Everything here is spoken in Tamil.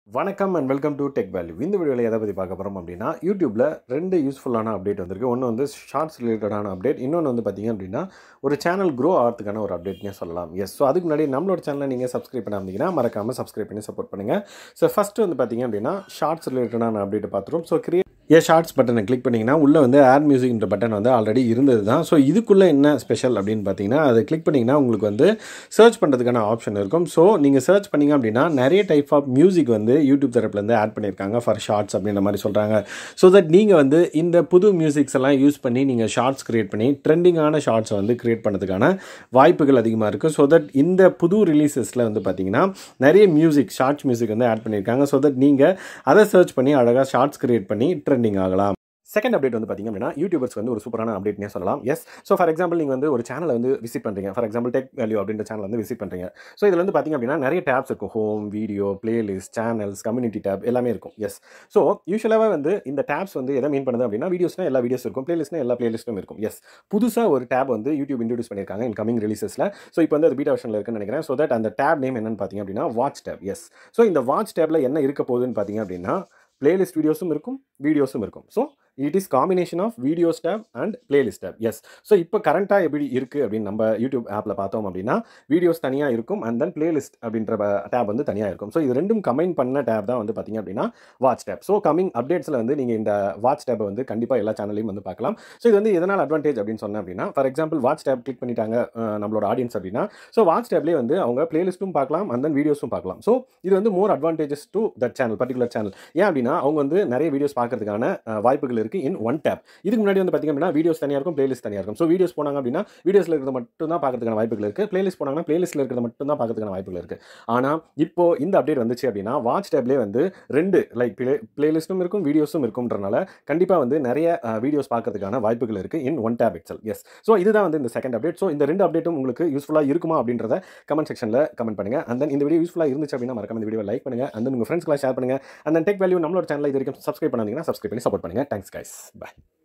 வணக்கம் and welcome to Tech Value இந்த வீடியோவில் எதை பற்றி பார்க்க போகிறோம் அப்படின்னா யூடியூப்பில் ரெண்டு யூஸ்ஃபுல்லான அப்டேட் வந்திருக்கு ஒன்று வந்து ஷார்ட்ஸ் ரிலேட்டடான அப்டேட் இன்னொன்று வந்து பார்த்தீங்க அப்படின்னா ஒரு சேனல் க்ரோ ஆகிறதுக்கான ஒரு அப்டேட்னே சொல்லலாம் எஸ் ஸோ அதுக்கு முன்னாடி நம்மளோட சேனலை நீங்கள் சப்ஸ்கிரைப் பண்ணாமீங்கன்னா மறக்காமல் சப்ஸ்கிரைப் பண்ணி சப்போர்ட் பண்ணுங்கள் ஸோ ஃபஸ்ட்டு வந்து பார்த்தீங்க அப்படின்னா ஷார்ட்ஸ் ரிலேட்டடான அப்டேட் பார்த்துருவோம் ஸோ கிரியேட் ஏ ஷார்ட்ஸ் பட்டனை கிளிக் பண்ணிங்கன்னா உள்ளே வந்து ஆட் மியூசிக்ன்ற பட்டன் வந்து ஆல்ரெடி இருந்தது தான் ஸோ இதுக்குள்ளே என்ன ஸ்பெஷல் அப்படின்னு பார்த்தீங்கன்னா அதை கிளிக் பண்ணிங்கன்னா உங்களுக்கு வந்து சர்ச் பண்ணுறதுக்கான ஆப்ஷன் இருக்கும் ஸோ நீங்கள் சர்ச் பண்ணிங்க அப்படின்னா நிறைய டைப் ஆஃப் மியூசிக் வந்து யூடியூப் தரப்புலேருந்து ஆட் பண்ணியிருக்காங்க ஃபார் ஷார்ட்ஸ் அப்படின்ற மாதிரி சொல்கிறாங்க ஸோ தட் நீங்கள் வந்து இந்த புது மியூசிக்ஸ் எல்லாம் யூஸ் பண்ணி நீங்கள் ஷார்ட்ஸ் க்ரியேட் பண்ணி ட்ரெண்டிங்கான ஷார்ட்ஸை வந்து க்ரியேட் பண்ணுறதுக்கான வாய்ப்புகள் அதிகமாக இருக்குது ஸோ தட் இந்த புது ரிலீசஸில் வந்து பார்த்தீங்கன்னா நிறைய மியூசிக் ஷார்ட்ஸ் மியூசிக் வந்து ஆட் பண்ணியிருக்காங்க ஸோ தட் நீங்கள் அதை சர்ச் பண்ணி அழகாக ஷார்ட்ஸ் க்ரியேட் பண்ணி ட்ரெண்டிங் ஆகலாம் செகண்ட் அப்டேட் வந்து பார்த்தீங்க அப்படின்னா யூடியூபர்ஸ் வந்து ஒரு சூப்பரான அப்டேட்னே சொல்லலாம் எஸ் ஸோ ஃபார் எக்ஸாம்பிள் நீங்கள் வந்து ஒரு சேனலை வந்து விசிட் பண்ணுறீங்க ஃபார் எக்ஸாம்பிள் டெக் வேல்யூ அப்படின்ற சேனல் வந்து விசிட் பண்ணுறீங்க ஸோ இதில் வந்து பார்த்தீங்க அப்படின்னா நிறைய டேப்ஸ் இருக்கும் home video playlist channels community tab எல்லாமே இருக்கும் எஸ் ஸோ யூஸ்வலாகவே வந்து இந்த டேப்ஸ் வந்து எதை மீன் பண்ணுது அப்படின்னா வீடியோஸ்னா எல்லா வீடியோஸ் இருக்கும் பிளேலிஸ்ட்னா எல்லா பிளேலிஸ்ட்டும் இருக்கும் எஸ் புதுசாக ஒரு டேப் வந்து யூடியூப் இன்ட்ரடியூஸ் பண்ணியிருக்காங்க இன் கமிங் ரிலீசஸில் ஸோ இப்போ வந்து அது பீட்டா வெர்ஷனில் இருக்குன்னு நினைக்கிறேன் ஸோ தட் அந்த டேப் நேம் என்னன்னு பார்த்தீங்க அப்படின்னா வாட்ச் டேப் எஸ் ஸோ இந்த வாட்ச் டேப்பில் என்ன இருக்க போகுதுன்னு பார்த்தீங்க அப்படின்னா பிளேலிஸ்ட் வீடியோஸும் இருக்கும் வீடியோஸும் இருக்கும் so it is combination of videos tab and playlist tab yes so இப்போ கரண்ட்டாக எப்படி இருக்குது அப்படின்னு நம்ம யூடியூப் ஆப்பில் பார்த்தோம் அப்படின்னா வீடியோஸ் தனியாக இருக்கும் அண்ட் தென் பிளேலிஸ்ட் அப்படின்ற டேப் வந்து தனியாக இருக்கும் ஸோ இது ரெண்டும் கம்பைன் பண்ண டேப் தான் வந்து பார்த்தீங்க அப்படின்னா வாட்ச் டேப் ஸோ கமிங் அப்டேட்ஸில் வந்து நீங்கள் இந்த வாட்ச் டேப்பை வந்து கண்டிப்பாக எல்லா சேனல்லையும் வந்து பார்க்கலாம் ஸோ இது வந்து எதனால் அட்வான்டேஜ் அப்படின்னு சொன்னேன் அப்படின்னா for example watch tab click பண்ணிட்டாங்க அஹ், நம்மளோட ஆடியன்ஸ் அப்படின்னா ஸோ வாட்ச் டேப்லேயே வந்து அவங்க பிளேலிஸ்ட்டும் பார்க்கலாம் அண்ட் தென் வீடியோஸும் பார்க்கலாம் ஸோ இது வந்து more advantages to that channel particular channel ஏன் அப்படின்னா அவங்க வந்து நிறைய வீடியோஸ் பார்க்கறதுக்கான அஹ், வாய்ப்புகள் இருக்குது இன் ஒன் டேப் இதுக்கு முன்னாடி வந்து பார்த்திங்க அப்படின்னா வீடியோஸ் தனியாக இருக்கும் பிளேலிஸ்ட் தனியாக இருக்கும் ஸோ வீடியோஸ் போனாங்க அப்படின்னா வீடியோஸில் இருக்கிறது மட்டும் தான் பார்க்கறதுக்கான வாய்ப்புகள் இருக்குது பிளேலிஸ்ட் போனாங்கன்னா பிளேலிஸ்ட்டில் இருக்கிறது மட்டும் தான் பார்க்கறதுக்கான வாய்ப்புகள் இருக்குது ஆனால் இப்போ இந்த அப்டேட் வந்துச்சு அப்படின்னா வாட்ச் டேப்லேயே வந்து ரெண்டு லைக் பிளே பிளேலிஸ்ட்டும் இருக்கும் வீடியோஸும் இருக்கும்ன்றனால கண்டிப்பாக வந்து நிறைய வீடியோஸ் பார்க்கறதுக்கான வாய்ப்புகள் இருக்குது in one tab itself yes so இதுதான் வந்து இந்த செகண்ட் அப்டேட் ஸோ இந்த ரெண்டு அப்டேட்டும் உங்களுக்கு யூஸ்ஃபுல்லாக இருக்குமா அப்படின்றத கமெண்ட் செக்ஷனில் கமெண்ட் பண்ணுங்கள் அண்ட் தென் இந்த வீடியோ யூஸ்ஃபுல்லாக இருந்துச்சு அப்படின்னா மறக்காம இந்த வீடியோ லைக் பண்ணுங்கள் அண்ட் தென் உங்கள் ஃப்ரெண்ட்ஸ்க்குலாம் ஷேர் பண்ணுங்கள் அண்ட் தென் டெக் வேல்யூ நம்மளோட சேனல் இது வரைக்கும் சப்ஸ்கிரைப் பண்ணாதீங்கன்னா சப்ஸ்கிரைப் பண்ணி சப்போர்ட் பண்ணுங்கள் தேங்க்ஸ் கைஸ் பை